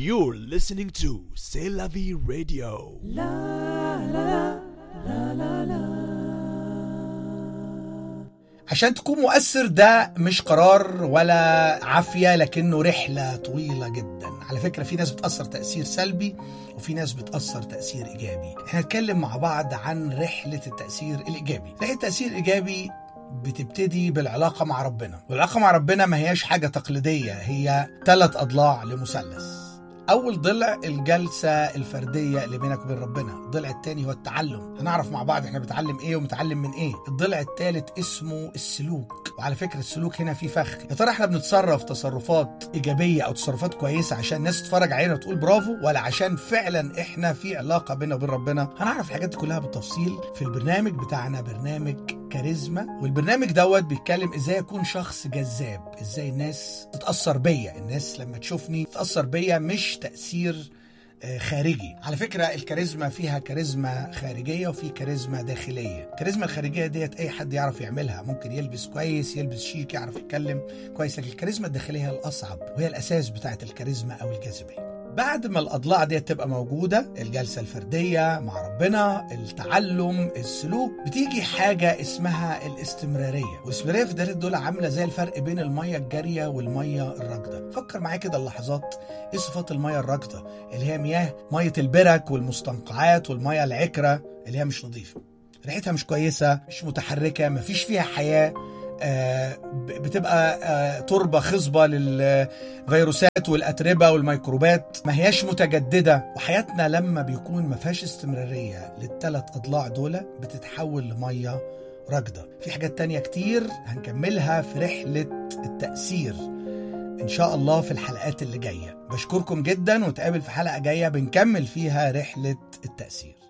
You're listening to C'est la vie radio. عشان تكون مؤثر ده مش قرار ولا عافية لكنه رحلة طويلة جدا على فكرة في ناس بتأثر تأثير سلبي وفي ناس بتأثر تأثير إيجابي احنا هنتكلم مع بعض عن رحلة التأثير الإيجابي رحلة التأثير الإيجابي بتبتدي بالعلاقة مع ربنا والعلاقة مع ربنا ما هياش حاجة تقليدية هي ثلاث أضلاع لمثلث أول ضلع الجلسة الفردية اللي بينك وبين ربنا الضلع الثاني هو التعلم هنعرف مع بعض احنا بنتعلم ايه ومتعلم من ايه الضلع الثالث اسمه السلوك وعلى فكرة السلوك هنا فيه فخ يا ترى احنا بنتصرف تصرفات إيجابية أو تصرفات كويسة عشان الناس تتفرج علينا وتقول برافو ولا عشان فعلا احنا في علاقة بيننا وبين ربنا هنعرف الحاجات دي كلها بالتفصيل في البرنامج بتاعنا برنامج كاريزما والبرنامج دوت بيتكلم ازاي اكون شخص جذاب ازاي الناس تتاثر بيا الناس لما تشوفني تتاثر بيا مش تاثير آه، خارجي على فكرة الكاريزما فيها كاريزما خارجية وفي كاريزما داخلية الكاريزما الخارجية ديت أي حد يعرف يعملها ممكن يلبس كويس يلبس شيك يعرف يتكلم كويس لكن الكاريزما الداخلية هي الأصعب وهي الأساس بتاعت الكاريزما أو الجاذبية بعد ما الأضلاع دي تبقى موجودة الجلسة الفردية مع ربنا التعلم السلوك بتيجي حاجة اسمها الاستمرارية والاستمرارية في الدلالات دول عاملة زي الفرق بين المية الجارية والمية الراكدة فكر معايا كده اللحظات ايه صفات المية الراكدة اللي هي مياه مية البرك والمستنقعات والمية العكرة اللي هي مش نظيفة ريحتها مش كويسة مش متحركة مفيش فيها حياة آه، ب- بتبقى آه، تربة خصبة للفيروسات والأتربة والميكروبات ما هياش متجددة وحياتنا لما بيكون ما فيهاش استمرارية للثلاث أضلاع دول بتتحول لمية راكدة في حاجات تانية كتير هنكملها في رحلة التأثير إن شاء الله في الحلقات اللي جاية بشكركم جدا وتقابل في حلقة جاية بنكمل فيها رحلة التأثير